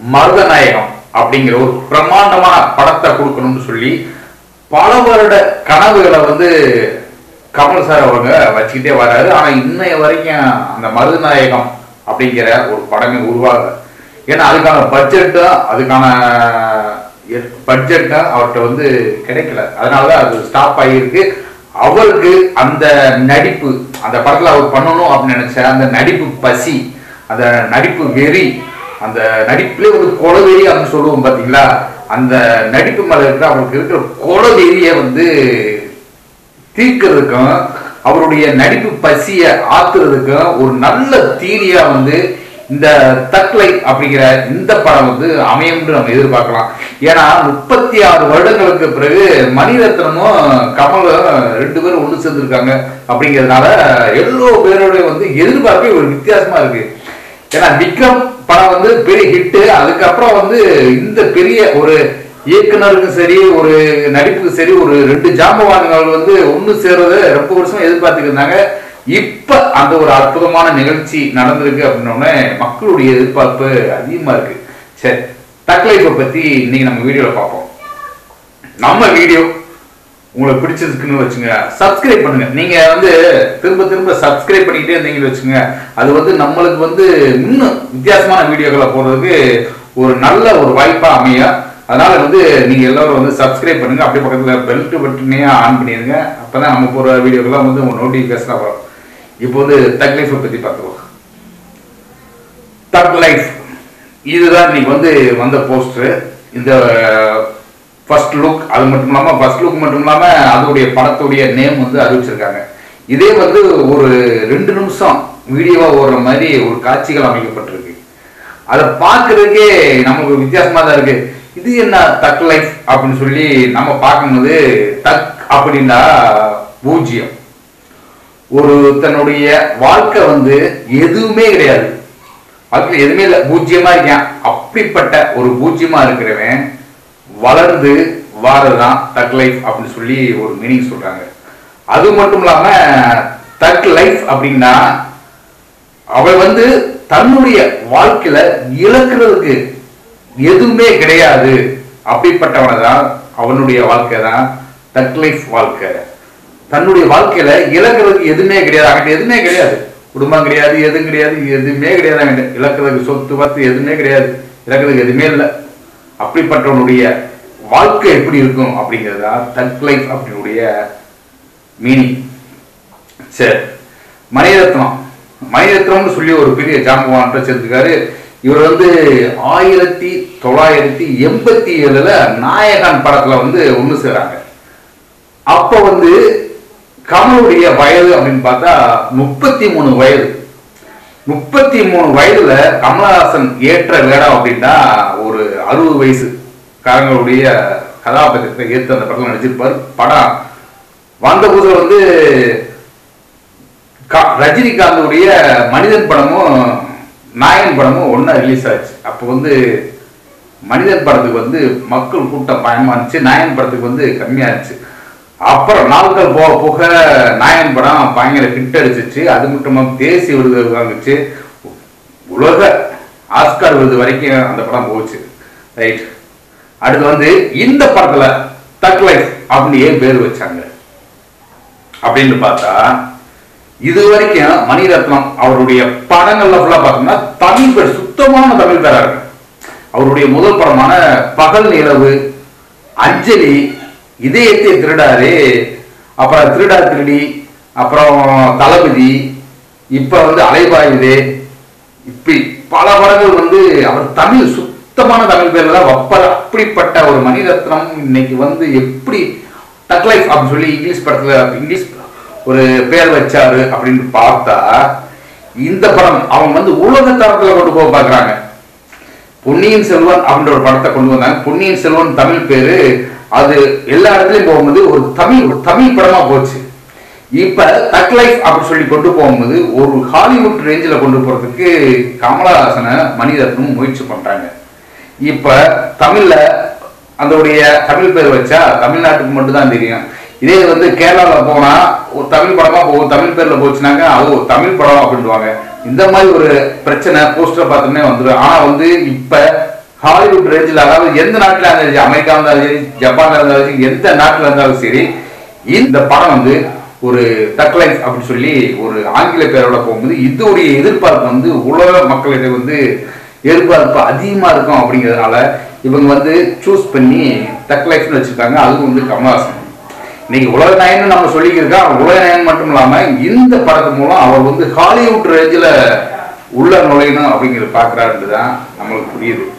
மருதநாயகம் அப்படிங்கிற ஒரு பிரம்மாண்டமான படத்தை கொடுக்கணும்னு சொல்லி பல வருட கனவுகளை வந்து கமல் சார் அவங்க வச்சுக்கிட்டே வராரு ஆனா இன்னைய வரைக்கும் அந்த மருதநாயகம் அப்படிங்கிற ஒரு படமே உருவாகல ஏன்னா அதுக்கான பட்ஜெட்டும் அதுக்கான பட்ஜெட்டும் அவர்கிட்ட வந்து கிடைக்கல அதனாலதான் அது ஸ்டாப் ஆகியிருக்கு அவருக்கு அந்த நடிப்பு அந்த படத்துல அவர் பண்ணணும் அப்படின்னு நினைச்ச அந்த நடிப்பு பசி அந்த நடிப்பு வெறி அந்த நடிப்புல ஒரு கொலவெறி அப்படின்னு சொல்லுவோம் பாத்தீங்களா அந்த நடிப்பு மேல இருக்கிற அவருக்கு இருக்கிற கொலவெறிய வந்து தீர்க்கிறதுக்கும் அவருடைய நடிப்பு பசிய ஆத்துறதுக்கும் ஒரு நல்ல தீனியா வந்து இந்த தக்லை அப்படிங்கிற இந்த படம் வந்து அமையும்னு நம்ம எதிர்பார்க்கலாம் ஏன்னா முப்பத்தி ஆறு வருடங்களுக்கு பிறகு மணிரத்னமும் கமலும் ரெண்டு பேரும் ஒன்று சேர்ந்துருக்காங்க அப்படிங்கிறதுனால எல்லோ பேரோட வந்து எதிர்பார்ப்பே ஒரு வித்தியாசமா இருக்கு ஏன்னா விக்ரம் படம் வந்து பெரிய ஹிட்டு அதுக்கப்புறம் வந்து இந்த பெரிய ஒரு இயக்குனருக்கும் சரி ஒரு நடிப்புக்கு சரி ஒரு ரெண்டு ஜாம்பவான்கள் வந்து ஒன்று சேர்றத ரொம்ப வருஷம் எதிர்பார்த்துட்டு இருந்தாங்க இப்ப அந்த ஒரு அற்புதமான நிகழ்ச்சி நடந்திருக்கு அப்படின்னோடனே மக்களுடைய எதிர்பார்ப்பு அதிகமா இருக்கு சரி தக்லைஃபை பத்தி இன்னைக்கு நம்ம வீடியோல பார்ப்போம் நம்ம வீடியோ உங்களுக்கு பிடிச்சிருக்குன்னு வச்சுங்க சப்ஸ்கிரைப் பண்ணுங்க நீங்க வந்து திரும்ப திரும்ப சப்ஸ்கிரைப் பண்ணிக்கிட்டே இருந்தீங்கன்னு வச்சுங்க அது வந்து நம்மளுக்கு வந்து இன்னும் வித்தியாசமான வீடியோக்களை போடுறதுக்கு ஒரு நல்ல ஒரு வாய்ப்பா அமையும் அதனால வந்து நீங்க எல்லாரும் வந்து சப்ஸ்கிரைப் பண்ணுங்க அப்படியே பக்கத்துல பெல்ட் பட்டனே ஆன் பண்ணிருங்க அப்பதான் நம்ம போற வீடியோக்கெல்லாம் வந்து உங்க நோட்டிபிகேஷன் வரும் இப்போ வந்து தக் லைஃபை பத்தி பார்த்துருவோம் தக் லைஃப் இதுதான் இன்னைக்கு வந்து வந்த போஸ்டர் இந்த ஃபர்ஸ்ட் லுக் அது மட்டும் இல்லாம ஃபர்ஸ்ட் லுக் மட்டும் இல்லாம அதோடைய படத்துடைய நேம் வந்து அறிவிச்சிருக்காங்க இதே வந்து ஒரு ரெண்டு நிமிஷம் வீடியோவா ஓடுற மாதிரி ஒரு காட்சிகள் அமைக்கப்பட்டிருக்கு அதை பார்க்கறதுக்கே நமக்கு வித்தியாசமா தான் இருக்கு இது என்ன தக் லைஃப் அப்படின்னு சொல்லி நம்ம பார்க்கும்போது தக் அப்படின்னா பூஜ்ஜியம் ஒரு தன்னுடைய வாழ்க்கை வந்து எதுவுமே கிடையாது வாழ்க்கையில் எதுவுமே இல்லை பூஜ்ஜியமா இருக்கான் அப்படிப்பட்ட ஒரு பூஜ்ஜியமா இருக்கிறவன் வளர்ந்து வாரதுதான் தக் லைஃப் அப்படின்னு சொல்லி ஒரு மீனிங் சொல்றாங்க அது மட்டும் இல்லாம தக் லைஃப் அப்படின்னா அவள் வந்து தன்னுடைய வாழ்க்கையில இழக்கிறதுக்கு எதுவுமே கிடையாது அப்படிப்பட்டவனை தான் அவனுடைய வாழ்க்கை தான் தக் லைஃப் வாழ்க்கை தன்னுடைய வாழ்க்கையில இழக்கிறதுக்கு எதுவுமே கிடையாது அவன்கிட்ட எதுவுமே கிடையாது குடும்பம் கிடையாது எதுவும் கிடையாது எதுவுமே கிடையாது அவன்கிட்ட இழக்கிறதுக்கு சொத்து பத்து எதுவுமே கிடையாது இழக்கிறதுக்கு எதுவுமே இல்லை அப்படிப்பட்டவனுடைய வாழ்க்கை எப்படி இருக்கும் அப்படிங்கிறதா தக் லைஃப் அப்படின்னுடைய மீனிங் சரி மணிரத்னம் மணிரத்னம்னு சொல்லி ஒரு பெரிய ஜாம்பவான் சேர்த்துக்காரு இவர் வந்து ஆயிரத்தி தொள்ளாயிரத்தி எண்பத்தி ஏழுல நாயகன் படத்துல வந்து ஒண்ணு சேராங்க அப்ப வந்து கமலுடைய வயது அப்படின்னு பார்த்தா முப்பத்தி மூணு வயது முப்பத்தி மூணு வயதுல கமலஹாசன் ஏற்ற வேடம் அப்படின்னா ஒரு அறுபது வயசு காரங்களுடைய கதாபாத்திரத்தை ஏற்று அந்த படத்தில் நடிச்சிருப்பார் படம் வந்த புதுல வந்து கா- ரஜினிகாந்துடைய மனிதன் படமும் நாயன் படமும் ஒண்ணா ரிலீஸ் ஆச்சு அப்போ வந்து மனிதன் படத்துக்கு வந்து மக்கள் கூட்டம் பயமா இருந்துச்சு நாயன் படத்துக்கு வந்து கம்மியா இருந்துச்சு அப்புறம் நாட்கள் போக போக நாயன் படம் பயங்கர ஹிட் அடிச்சிச்சு அது மட்டும் இல்லாம தேசிய விருது வாங்குச்சு உலக ஆஸ்கார் விருது வரைக்கும் அந்த படம் போச்சு ரைட் அடுத்து வந்து இந்த படத்துல தக் லைஃப் அப்படின்னு ஏன் பேர் வச்சாங்க அப்படின்னு பார்த்தா இது வரைக்கும் மணிரத்னம் அவருடைய படங்கள்ல ஃபுல்லா பார்த்தோம்னா தமிழ் பேர் சுத்தமான தமிழ் பேரா இருக்கு அவருடைய முதல் படமான பகல் நிலவு அஞ்சலி இதயத்தை திருடாரு அப்புறம் திருடா திருடி அப்புறம் தளபதி இப்ப வந்து அலைபாயுதே இப்படி பல படங்கள் வந்து அவர் தமிழ் சுத்தமான தமிழ் பேர்ல தான் வப்பார் அப்படிப்பட்ட ஒரு மணிரத்னம் இன்னைக்கு வந்து எப்படி டக் லைஃப் அப்படின்னு சொல்லி இங்கிலீஷ் படத்துல இங்கிலீஷ் ஒரு பேர் வச்சாரு அப்படின்னு பார்த்தா இந்த படம் அவங்க வந்து உலக தரத்துல கொண்டு போக பாக்குறாங்க பொன்னியின் செல்வன் அப்படின்ற ஒரு படத்தை கொண்டு வந்தாங்க பொன்னியின் செல்வன் தமிழ் பேரு அது எல்லா இடத்துலயும் போகும்போது ஒரு தமிழ் ஒரு தமிழ் படமா போச்சு இப்ப தக் லைஃப் அப்படின்னு சொல்லி கொண்டு போகும்போது ஒரு ஹாலிவுட் ரேஞ்சில் கொண்டு போறதுக்கு கமலஹாசனை மணிரத்னம் முயற்சி பண்றாங்க இப்ப தமிழ்ல அதோடைய தமிழ் பேர் வச்சா தமிழ்நாட்டுக்கு மட்டும் தான் தெரியும் இதே வந்து கேரளால போனா ஒரு தமிழ் படமா போகும் தமிழ் பேர்ல போச்சுனாங்க அது ஒரு தமிழ் படம் அப்படின்வாங்க இந்த மாதிரி ஒரு பிரச்சனை போஸ்டர் பார்த்தோன்னே வந்துடும் ஆனா வந்து இப்ப ஹாலிவுட் ரேஞ்சில் அதாவது எந்த நாட்டில் இருந்தாலும் சரி அமெரிக்கா இருந்தாலும் சரி ஜப்பான்ல இருந்தாலும் சரி எந்த நாட்டில் இருந்தாலும் சரி இந்த படம் வந்து ஒரு தக்லைஃப் அப்படின்னு சொல்லி ஒரு ஆங்கில பேரோட போகும்போது இதோடைய எதிர்பார்ப்பு வந்து உலக மக்களிடம் வந்து எதிர்பார்ப்பு அதிகமாக இருக்கும் அப்படிங்கிறதுனால இவங்க வந்து சூஸ் பண்ணி தக்லைஃப்னு வச்சிருக்காங்க அதுவும் வந்து கமல்ஹாசன் இன்னைக்கு உலக நாயன்னு நம்ம சொல்லிக்கிருக்கோம் உலக நாயன் மட்டும் இல்லாம இந்த படத்து மூலம் அவர் வந்து ஹாலிவுட் ரேஞ்சில் உள்ள நுழையணும் அப்படிங்கிறத பார்க்குறாருன்னு தான் நம்மளுக்கு புரியுது